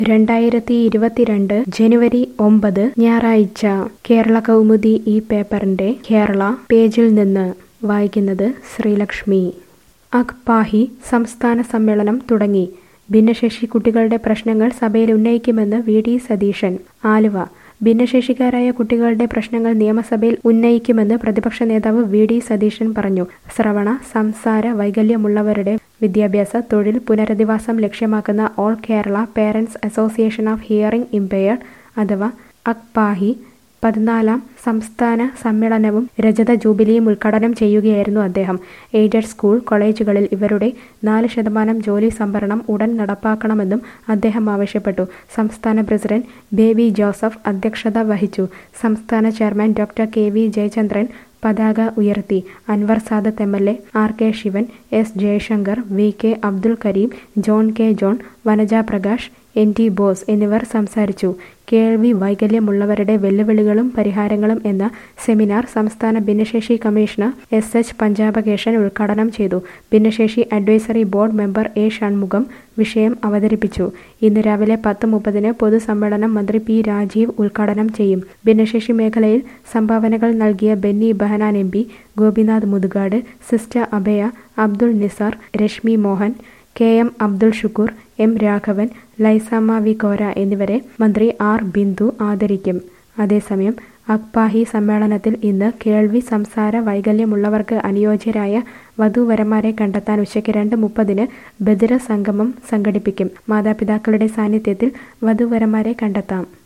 രണ്ടായിരത്തി ഇരുപത്തിരണ്ട് ജനുവരി ഒമ്പത് ഞായറാഴ്ച കേരള കൗമുദി ഈ പേപ്പറിന്റെ കേരള പേജിൽ നിന്ന് വായിക്കുന്നത് ശ്രീലക്ഷ്മി അഖ്പാഹി സംസ്ഥാന സമ്മേളനം തുടങ്ങി ഭിന്നശേഷി കുട്ടികളുടെ പ്രശ്നങ്ങൾ സഭയിൽ ഉന്നയിക്കുമെന്ന് വി ഡി സതീശൻ ആലുവ ഭിന്നശേഷിക്കാരായ കുട്ടികളുടെ പ്രശ്നങ്ങൾ നിയമസഭയിൽ ഉന്നയിക്കുമെന്ന് പ്രതിപക്ഷ നേതാവ് വി ഡി സതീശൻ പറഞ്ഞു ശ്രവണ സംസാര വൈകല്യമുള്ളവരുടെ വിദ്യാഭ്യാസ തൊഴിൽ പുനരധിവാസം ലക്ഷ്യമാക്കുന്ന all Kerala parents association of hearing impaired അഥവാ അക്പാഹി പതിനാലാം സംസ്ഥാന സമ്മേളനവും രജത ജൂബിലിയും ഉദ്ഘാടനം ചെയ്യുകയായിരുന്നു അദ്ദേഹം എയ്ഡഡ് സ്കൂൾ കോളേജുകളിൽ ഇവരുടെ നാല് ശതമാനം ജോലി സംവരണം ഉടൻ നടപ്പാക്കണമെന്നും അദ്ദേഹം ആവശ്യപ്പെട്ടു സംസ്ഥാന പ്രസിഡന്റ് ബേബി ജോസഫ് അധ്യക്ഷത വഹിച്ചു സംസ്ഥാന chairman doctor K V Jayachandran പതാക ഉയർത്തി Anwar Sadath M L A R K Sivan S Jayasankar V K Abdul Kareem John K John Vanaja Prakash N T Bose എന്നിവർ സംസാരിച്ചു കേൾവി വൈകല്യമുള്ളവരുടെ വെല്ലുവിളികളും പരിഹാരങ്ങളും എന്ന സെമിനാർ സംസ്ഥാന ഭിന്നശേഷി കമ്മീഷണർ എസ് എച്ച് പഞ്ചാബകേശൻ ഉദ്ഘാടനം ചെയ്തു ഭിന്നശേഷി advisory board member A Shanmugham വിഷയം അവതരിപ്പിച്ചു ഇന്ന് രാവിലെ പത്ത് മുപ്പതിന് പൊതുസമ്മേളനം മന്ത്രി പി രാജീവ് ഉദ്ഘാടനം ചെയ്യും ഭിന്നശേഷി മേഖലയിൽ സംഭാവനകൾ നൽകിയ Benny Behanan M P Gopinath Muthukad sister Abhaya Abdul Nisar Reshmi Mohan K M Abdul Shukoor M Raghavan Lyzamma V Kora എന്നിവരെ മന്ത്രി ആർ ബിന്ദു ആദരിക്കും അതേസമയം അക്പാഹി സമ്മേളനത്തിൽ ഇന്ന് കേൾവി സംസാര വൈകല്യമുള്ളവർക്ക് അനുയോജ്യരായ വധൂവരന്മാരെ കണ്ടെത്താൻ ഉച്ചയ്ക്ക് രണ്ട് മുപ്പതിന് ബദിര സംഗമം സംഘടിപ്പിക്കും മാതാപിതാക്കളുടെ സാന്നിധ്യത്തിൽ വധൂവരന്മാരെ കണ്ടെത്താം